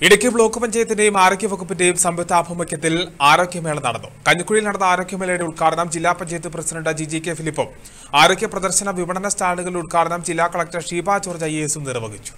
Idukki block പഞ്ചായത്തിന്റെയും ആരോഗ്യവകുപ്പിന്റെയും സംയുക്താഭിമുഖ്യത്തിൽ ആരോഗ്യമേള നടന്നു കഞ്ഞിക്കുഴിയിൽ നടന്ന ആരോഗ്യമേളയുടെ ഉദ്ഘാടനം ജില്ലാ panchayat president G G K ഫിലിപ്പും ആരോഗ്യ പ്രദർശന വിപണന സ്റ്റാളുകളുടെ ഉദ്ഘാടനം ജില്ലാ കളക്ടർ ഷീബ ജോർജ് ഐ എസും നിർവഹിച്ചു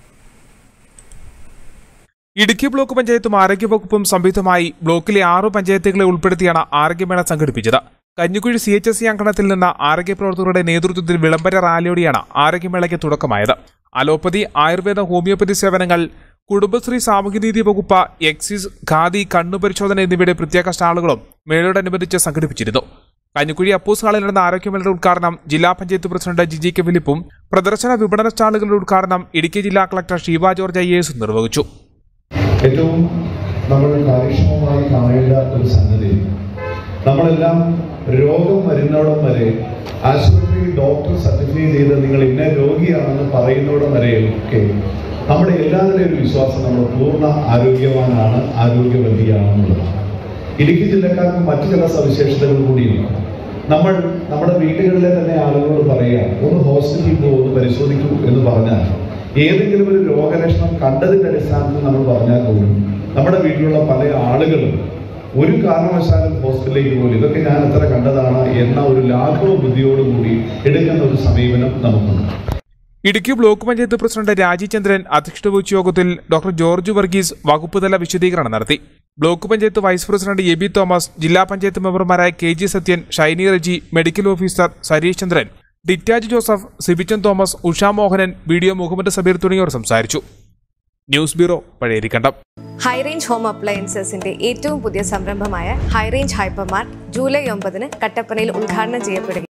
ഇടുക്കി ബ്ലോക്ക് പഞ്ചായത്തും ആരോഗ്യവകുപ്പും സംയുക്തമായി ബ്ലോക്കിലെ ആറു പഞ്ചായത്തുകളെ ഉൾപ്പെടുത്തിയാണ് ആരോഗ്യമേള സംഘടിപ്പിച്ചത് Kanjikuzhi C H S C അങ്കണത്തിൽ നിന്ന് ആരോഗ്യ പ്രവർത്തകരുടെ നേതൃത്വത്തിൽ വിളംബര റാലിയോടെയാണ് ആരോഗ്യമേളയ്ക്ക് തുടക്കമായത് അലോപ്പതി ആയുർവേദ ഹോമിയോപ്പതി സേവനങ്ങൾ കുടുംബശ്രീ സാമൂഹ്യനീതി വകുപ്പ് എക്സിസ് ഖാദി കണ്ണുപരിശോധന എന്നിവയുടെ പ്രത്യേക സ്റ്റാളുകളും മേളയോടനുബന്ധിച്ച് സംഘടിപ്പിച്ചിരുന്നു കഞ്ഞിക്കുഴി അപ്പൂസ് ഹാളിൽ നടന്ന ആരോഗ്യമേളയുടെ ഉദ്ഘാടനം ജില്ലാ പഞ്ചായത്ത് പ്രസിഡന്റ് ജിജി കെ ഫിലിപ്പും പ്രദർശന വിപണന സ്റ്റാളുകളുടെ ഉദ്ഘാടനം ഇടുക്കി ജില്ലാ കളക്ടർ ഷീബ ജോർജ് ഐ എസും നിർവഹിച്ചു ഏറ്റവും നമ്മൾ കാര്യക്ഷമമായി കാണേണ്ട ഒരു സംഗതി നമ്മളെല്ലാം രോഗം വരുന്നോടം വരെ ആശുപത്രിയിൽ ഡോക്ടർ സർട്ടിഫൈ ചെയ്ത് നിങ്ങൾ ഇന്ന രോഗിയാണെന്ന് പറയുന്നോടം വരെയൊക്കെ നമ്മുടെ എല്ലാവരുടെയും ഒരു വിശ്വാസം നമ്മൾ പൂർണ്ണ ആരോഗ്യവാനാണ് ആരോഗ്യവതിയാണെന്നുള്ളതാണ് ഇടുക്കി ജില്ലക്കാർക്ക് മറ്റു ചില സവിശേഷതകൾ കൂടിയുണ്ട് നമ്മൾ നമ്മുടെ വീടുകളിലെ തന്നെ ആളുകളോട് പറയുക ഒന്ന് ഹോസ്പിറ്റലിൽ പോകും ഒന്ന് പരിശോധിക്കൂ എന്ന് പറഞ്ഞാൽ ഏതെങ്കിലും ഒരു രോഗലക്ഷണം കണ്ടതിന്റെ അടിസ്ഥാനത്തിൽ നമ്മൾ പറഞ്ഞാൽ പോലും നമ്മുടെ വീട്ടിലുള്ള പല ആളുകളും ഒരു കാരണവശാലും ഹോസ്പിറ്റലിലേക്ക് പോലും ഇതൊക്കെ ഞാൻ എത്ര കണ്ടതാണ് എന്ന ഒരു ലാഘവ ബുദ്ധിയോടുകൂടി എടുക്കുന്ന ഒരു സമീപനം നമുക്കുണ്ട് ഇടുക്കി ബ്ലോക്ക് പഞ്ചായത്ത് പ്രസിഡന്റ് രാജീവ് ചന്ദ്രൻ അധ്യക്ഷത വഹിച്ച യോഗത്തിൽ ഡോക്ടർ ജോർജ് വർഗീസ് വകുപ്പ് തല വിശദീകരണം നടത്തി block panchayat vice president A B Thomas ജില്ലാ പഞ്ചായത്ത് മെമ്പർമാരായ K G Sathyan Shiny Reji medical officer Sareesh Chandran Ditaj Joseph Sibichan Thomas Usha Mohanan B D O Muhammad Sabeer തുടങ്ങിയവർ സംസാരിച്ചു news bureau Pazhayarikkandam high range home അപ്ലയൻസസിന്റെ ഏറ്റവും പുതിയ സംരംഭമായ ഹൈറേഞ്ച് ഹൈപ്പർമാർട്ട് ജൂലൈ ഒമ്പതിന് കട്ടപ്പനയിൽ ഉദ്ഘാടനം ചെയ്യപ്പെടുകയും